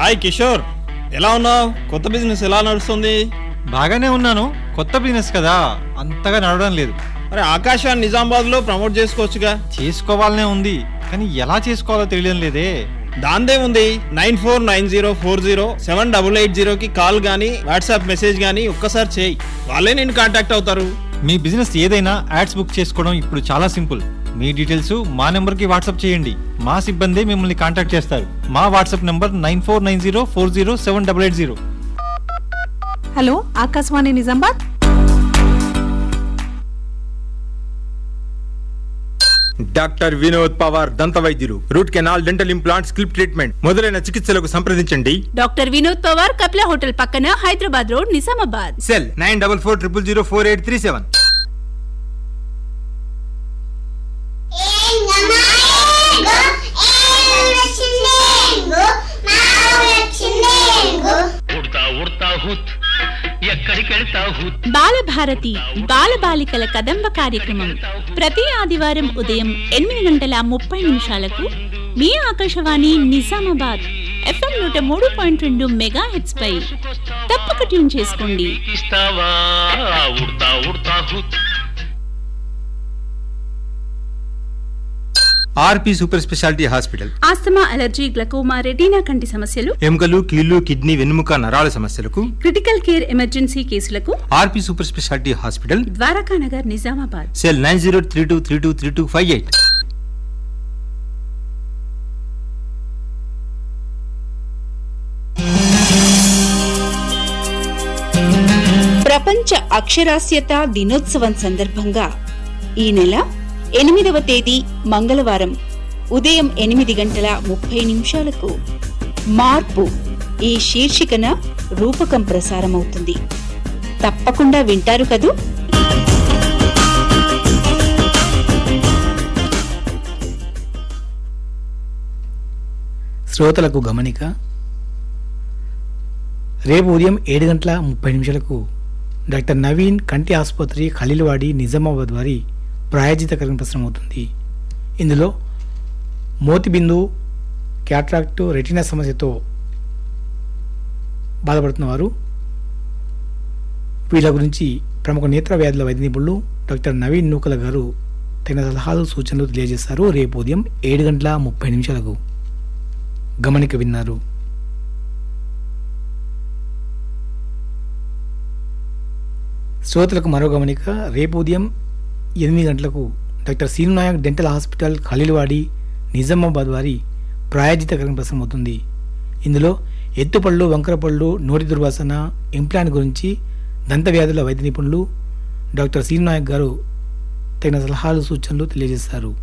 hi Kishore ఎలా ఉన్నావు కొత్త బిజినెస్ ఎలా నడుస్తుంది బాగానే ఉన్నాను కొత్త బిజినెస్ కదా అంతగా నడవడం లేదు మరి ఆకాశాన్ని నిజామాబాద్ లో ప్రమోట్ చేసుకోవచ్చుగా చేసుకోవాలనే ఉంది కానీ ఎలా చేసుకోవాలో తెలియడం లేదే దాందే ఉంది nine four nine zero four zero seven double eight జీరోకి కాల్ కానీ వాట్సాప్ మెసేజ్ కానీ ఒక్కసారి చేయి వాళ్ళే నేను కాంటాక్ట్ అవుతారు మీ బిజినెస్ ఏదైనా యాడ్స్ బుక్ చేసుకోవడం ఇప్పుడు చాలా సింపుల్ మీ డీటెయిల్స్ మా నెంబర్కి వాట్సాప్ చేయండి మా సిబ్బంది మిమ్మల్ని కాంటాక్ట్ చేస్తారు మా WhatsApp number nine four nine zero four zero seven double eight zero hello Akashvani Nizamabad doctor Vinod Pawar దంత వైద్యులు రూట్ కెనాల్ డెంటల్ ఇంప్లాంట్ స్కిల్ప్ ట్రీట్మెంట్ మొదలైన చికిత్సలకు సంప్రదించండి డాక్టర్ వినోద్ పవార్ కపిల హోటల్ పక్కన Hyderabad road Nizamabad cell nine double four triple zero four eight three seven ఉడతా ఉడతా హుత్ ఎక్కడికెళ్తా హుత్ బాలభారతి బాలబాలికల కదంబ కార్యక్రమం ప్రతి ఆదివారం ఉదయం ఎనిమిది గంటల ముప్పై నిమిషాలకు మీ ఆకాశవాణి నిజామాబాద్ ఎఫ్ఎం నూట మూడు పాయింట్ రెండు మెగా హెచ్ పై తప్పక ట్యూన్ చేసుకోండి ఇస్తావా ఉడతా ఉడతా హుత్ RP super speciality hospital asthma allergy glaucoma retina కంటి సమస్యలు ఎముకలు కీళ్లు కిడ్నీ వెన్నుముక నరాల సమస్యలకు క్రిటికల్ కేర్ ఎమర్జెన్సీ కేసులకు RP super speciality hospital Dwaraka Nagar Nizamabad cell nine zero three two three two three two five eight ప్రపంచ అక్షరాస్యత దినోత్సవం సందర్భంగా ఈ నెల ఎనిమిదవ తేదీ మంగళవారం ఉదయం ఎనిమిది గంటల ముప్పై నిమిషాలకు మార్పు ఈ శీర్షికన రూపకం ప్రసారమవుతుంది తప్పకుండా వింటారు కదూ శ్రోతలకు గమనిక రేపు ఉదయం ఏడు గంటల ముప్పై నిమిషాలకు డాక్టర్ నవీన్ కంటి ఆసుపత్రి ఖలీల్వాడి నిజామాబాద్ వారి ప్రాయోజిత కార్యక్రమం ప్రసారమవుతుంది ఇందులో మోతిబిందు క్యాట్రాక్ట్ రెటినా సమస్యతో బాధపడుతున్న వారు వీళ్ళ గురించి ప్రముఖ నేత్ర వ్యాధుల వైద్య నిపుణులు డాక్టర్ నవీన్ నూకల గారు తగిన సలహాలు సూచనలు తెలియజేస్తారు రేపు ఉదయం ఏడు గంటల ముప్పై నిమిషాలకు గమనిక విన్నారు శ్రోతలకు మరో గమనిక రేపు ఉదయం ఎనిమిది గంటలకు doctor Seenu Naik dental hospital Khaleelwadi Nizamabad వారి ప్రాయోజిత కార్యక్రమం ప్రసారమవుతుంది ఇందులో ఎత్తుపళ్ళు వంకరపళ్ళు నోటి దుర్వాసన ఇంప్లాంట్ గురించి దంత వ్యాధుల వైద్య నిపుణులు డాక్టర్ సీను నాయక్ గారు తగిన సలహాలు సూచనలు తెలియజేస్తారు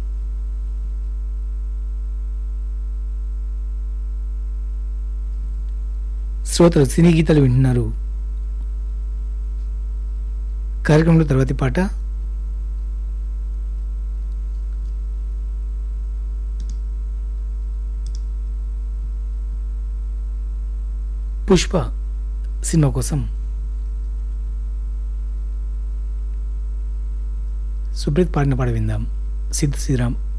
శ్రోతలు సినీ గీతాలు వింటున్నారు కార్యక్రమంలో తర్వాతి పాట పుష్ప సినిమా కోసం సుబ్రీత్ పాడిన పాట విందాం సిద్ధ్ శ్రీరామ్